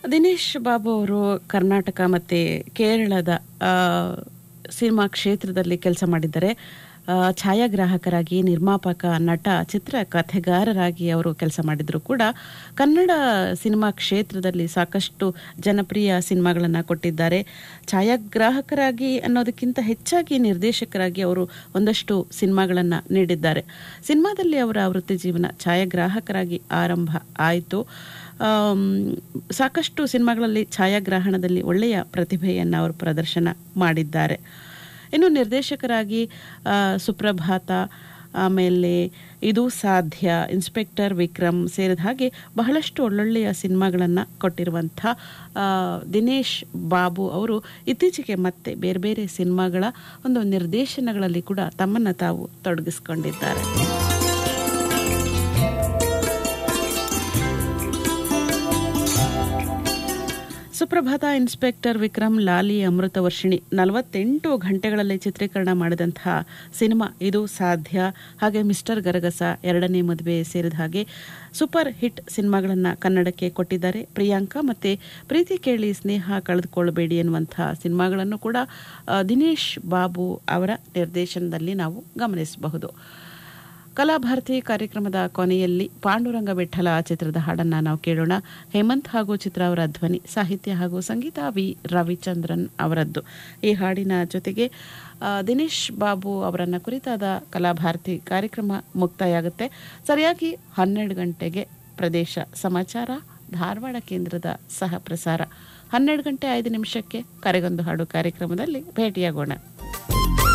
ದಿನೇಶ್ ಬಾಬು ಅವರು ಕರ್ನಾಟಕ ಮತ್ತು ಕೇರಳದ ಆ, ಸಿನಿಮಾ ಕ್ಷೇತ್ರದಲ್ಲಿ ಕೆಲಸ ಮಾಡಿದ್ದಾರೆ ಆ, ಛಾಯಾಗ್ರಾಹಕರಾಗಿ ನಿರ್ಮಾಪಕ ನಟ ಚಿತ್ರ ಕಥೆಗಾರರಾಗಿ ಅವರು ಕೆಲಸ ಮಾಡಿದ್ರು ಕೂಡ ಕನ್ನಡ ಸಿನಿಮಾ ಕ್ಷೇತ್ರದಲ್ಲಿ ಸಾಕಷ್ಟು ಜನಪ್ರಿಯ ಸಿನಿಮಾಗಳನ್ನು ಕೊಟ್ಟಿದ್ದಾರೆ ಛಾಯಾಗ್ರಾಹಕರಾಗಿ ಅನ್ನೋದಕ್ಕಿಂತ ಹೆಚ್ಚಾಗಿ ನಿರ್ದೇಶಕರಾಗಿ ಅವರು ಒಂದಷ್ಟು ಸಿನಿಮಾಗಳನ್ನು ನೀಡಿದ್ದಾರೆ ಸಿನಿಮಾದಲ್ಲಿ ಅವರ ವೃತ್ತಿ ಜೀವನ ಛಾಯಾಗ್ರಾಹಕರಾಗಿ ಆರಂಭ ಆಯಿತು ಆಮ್, ಸಾಕಷ್ಟು ಸಿನಿಮಾಗಳಲ್ಲಿ ಛಾಯಾಗ್ರಹಣದಲ್ಲಿ ಒಳ್ಳೆಯ ಪ್ರತಿಭೆಯನ್ನು ಅವರು ಪ್ರದರ್ಶನ ಮಾಡಿದ್ದಾರೆ ಇನ್ನು ನಿರ್ದೇಶಕರಾಗಿ ಆ, ಸುಪ್ರಭಾತ ಆಮೇಲೆ ಇದು ಸಾಧ್ಯ ಇನ್ಸ್ಪೆಕ್ಟರ್ ವಿಕ್ರಮ್ ಸೇರಿದ ಹಾಗೆ ಬಹಳಷ್ಟು ಒಳ್ಳೊಳ್ಳೆಯ ಸಿನಿಮಾಗಳನ್ನು ಕೊಟ್ಟಿರುವಂಥ ಆ, ದಿನೇಶ್ ಬಾಬು ಅವರು ಇತ್ತೀಚೆಗೆ ಮತ್ತೆ ಬೇರೆ ಬೇರೆ ಸಿನಿಮಾಗಳ ಒಂದು ನಿರ್ದೇಶನಗಳಲ್ಲಿ ಕೂಡ ತಮ್ಮನ್ನು ತಾವು ತೊಡಗಿಸ್ಕೊಂಡಿದ್ದಾರೆ ಸುಪ್ರಭಾತ ಇನ್ಸ್ಪೆಕ್ಟರ್ ವಿಕ್ರಮ್ ಲಾಲಿ ಅಮೃತ ವರ್ಷಿಣಿ ನಲವತ್ತೆಂಟು ಗಂಟೆಗಳಲ್ಲಿ ಚಿತ್ರೀಕರಣ ಮಾಡಿದಂತಹ ಸಿನಿಮಾ ಇದು ಸಾಧ್ಯ ಹಾಗೆ ಮಿಸ್ಟರ್ ಗರಗಸ ಎರಡನೇ ಮದುವೆ ಸೇರಿದ ಹಾಗೆ ಸೂಪರ್ ಹಿಟ್ ಸಿನಿಮಾಗಳನ್ನು ಕನ್ನಡಕ್ಕೆ ಕೊಟ್ಟಿದ್ದಾರೆ ಪ್ರಿಯಾಂಕಾ ಮತ್ತು ಪ್ರೀತಿ ಕೇಳಿ ಸ್ನೇಹ ಕಳೆದುಕೊಳ್ಳಬೇಡಿ ಎನ್ನುವಂಥ ಸಿನಿಮಾಗಳನ್ನು ಕೂಡ ಆ, ದಿನೇಶ್ ಬಾಬು ಅವರ ನಿರ್ದೇಶನದಲ್ಲಿ ನಾವು ಗಮನಿಸಬಹುದು ಕಲಾಭಾರತಿ ಕಾರ್ಯಕ್ರಮದ ಕೊನೆಯಲ್ಲಿ ಪಾಂಡುರಂಗ ವಿಠಲ ಚಿತ್ರದ ಹಾಡನ್ನು ನಾವು ಕೇಳೋಣ ಹೇಮಂತ್ ಹಾಗೂ ಚಿತ್ರ ಅವರ ಧ್ವನಿ ಸಾಹಿತ್ಯ ಹಾಗೂ ಸಂಗೀತ ವಿ ರವಿಚಂದ್ರನ್ ಅವರದ್ದು ಈ ಹಾಡಿನ ಜೊತೆಗೆ ಆ, ದಿನೇಶ್ ಬಾಬು ಅವರನ್ನ ಕುರಿತಾದ ಕಲಾಭಾರತಿ ಕಾರ್ಯಕ್ರಮ ಮುಕ್ತಾಯ ಆಗುತ್ತೆ ಸರಿಯಾಗಿ ಹನ್ನೆರಡು ಗಂಟೆಗೆ ಪ್ರದೇಶ ಸಮಾಚಾರ ಧಾರವಾಡ ಕೇಂದ್ರದ ಸಹ ಪ್ರಸಾರ ಹನ್ನೆರಡು ಗಂಟೆ ಐದು ನಿಮಿಷಕ್ಕೆ ಕರೆಗೊಂದು ಹಾಡು ಕಾರ್ಯಕ್ರಮದಲ್ಲಿ ಭೇಟಿಯಾಗೋಣ